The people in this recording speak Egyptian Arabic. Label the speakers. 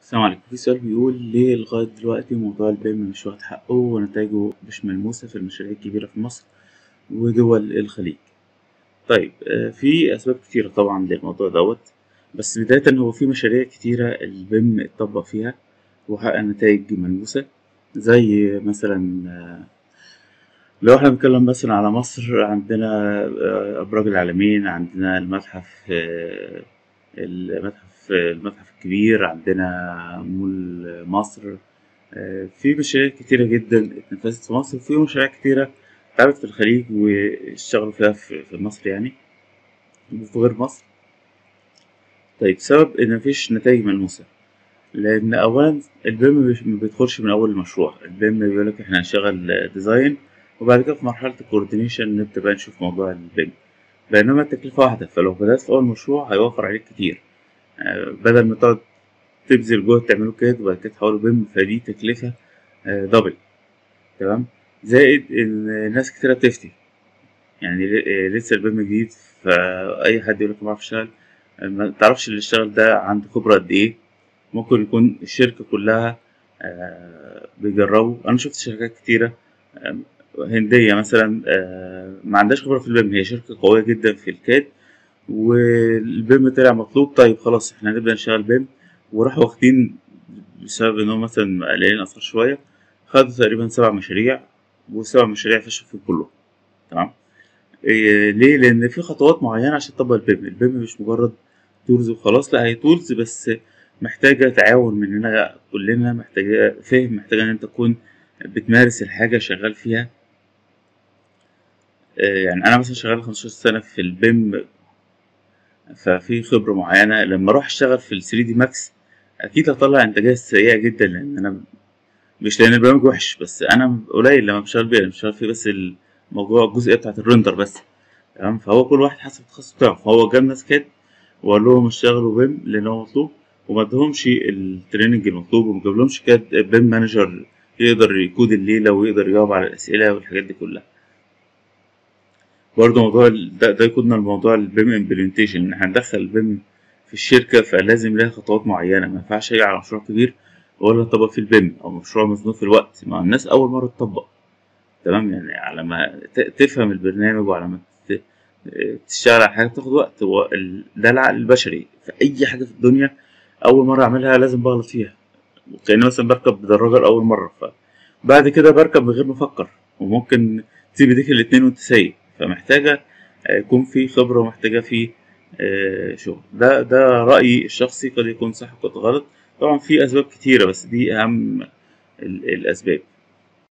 Speaker 1: السلام عليكم في سؤال بيقول ليه لغاية دلوقتي موضوع البيم مش واخد حقه ونتائجه مش ملموسة في المشاريع الكبيرة في مصر ودول الخليج طيب آه، في أسباب كتيرة طبعا للموضوع دوت بس بداية هو في مشاريع كتيرة البيم اتطبق فيها وحقق نتائج ملموسة زي مثلا آه، لو احنا بنتكلم مثلا على مصر عندنا آه، أبراج العالمين عندنا المتحف آه، المتحف المتحف الكبير عندنا مول مصر آه، في مشاريع كتيرة جدا اتنفذت في مصر وفي مشاريع كتيرة اتعملت في الخليج واشتغلوا فيها في في مصر يعني وفي غير مصر طيب سبب إن مفيش نتائج ملموسة لأن أولا البيم مش- ما بيدخلش من أول المشروع البيم بيقولك إحنا هنشغل ديزاين وبعد كده في مرحلة الكوردينيشن نبدأ بقى نشوف موضوع البيم بينما التكلفة واحدة فلو بدأت في أول مشروع هيوفر عليك كتير آه، بدل ما تقعد تبذل جهد تعمله كده وبعد كده تحوله بيم فدي تكلفة آه، دبل تمام زائد إن ناس كتيرة بتفتي يعني ل- آه، لسه البيم جديد فأي حد يقول لك ما بعرف أشتغل آه، ما تعرفش اللي اشتغل ده عنده خبرة قد إيه ممكن يكون الشركة كلها آه، بيجربوا أنا شفت شركات كتيرة آه، هندية مثلا آه، ما عندهاش خبرة في البيم هي شركة قوية جدا في الكاد والبيم طلع مطلوب طيب خلاص احنا هنبدأ نشتغل بيم وراحوا واخدين بسبب انهم مثلا مقللين الاسعار شوية خدوا تقريبا سبع مشاريع والسبع مشاريع فشلوا فيهم كلهم تمام إيه ليه؟ لأن في خطوات معينة عشان تطبق البيم البيم مش مجرد تولز وخلاص لا هي تولز بس محتاجة تعاون مننا كلنا محتاجة فهم محتاجة إن أنت تكون بتمارس الحاجة شغال فيها إيه يعني أنا مثلا شغال 15 سنة في البيم ففي خبرة معينة لما أروح أشتغل في ال 3 دي ماكس أكيد هطلع إنتاجية سيئة جدا لأن أنا مش لأن البرنامج وحش بس أنا قليل لما بشتغل بيه أنا بشتغل فيه بس الموضوع الجزئية بتاعة الرندر بس تمام فهو كل واحد حسب التخصص بتاعه فهو جاب ناس كده وقال لهم اشتغلوا بيم لأن هو مطلوب وما ادهمش التريننج المطلوب وما جابلهمش كده بيم مانجر يقدر يكود الليلة ويقدر يجاوب على الأسئلة والحاجات دي كلها برضه موضوع ال- ده, ده يقودنا لموضوع البيم امبلمنتيشن ان احنا ندخل البيم في الشركة فلازم لها خطوات معينة ما ينفعش اجي على مشروع كبير ولا اطبق فيه البيم او مشروع مزنوق في الوقت ما الناس اول مرة تطبق تمام يعني على ما ت- تفهم البرنامج وعلى ما ت- تشتغل على حاجة بتاخد وقت هو ال- ده العقل البشري في أي حاجة في الدنيا أول مرة أعملها لازم بغلط فيها كأني مثلا بركب بدراجة لأول مرة فبعد كده بركب من غير ما أفكر وممكن تسيب ايديك الاتنين وأنت سايق فمحتاجة آه، يكون في خبرة ومحتاجة في آه، شغل ده ده رأيي الشخصي قد يكون صح وقد غلط طبعا في أسباب كتيرة بس دي أهم ال- الأسباب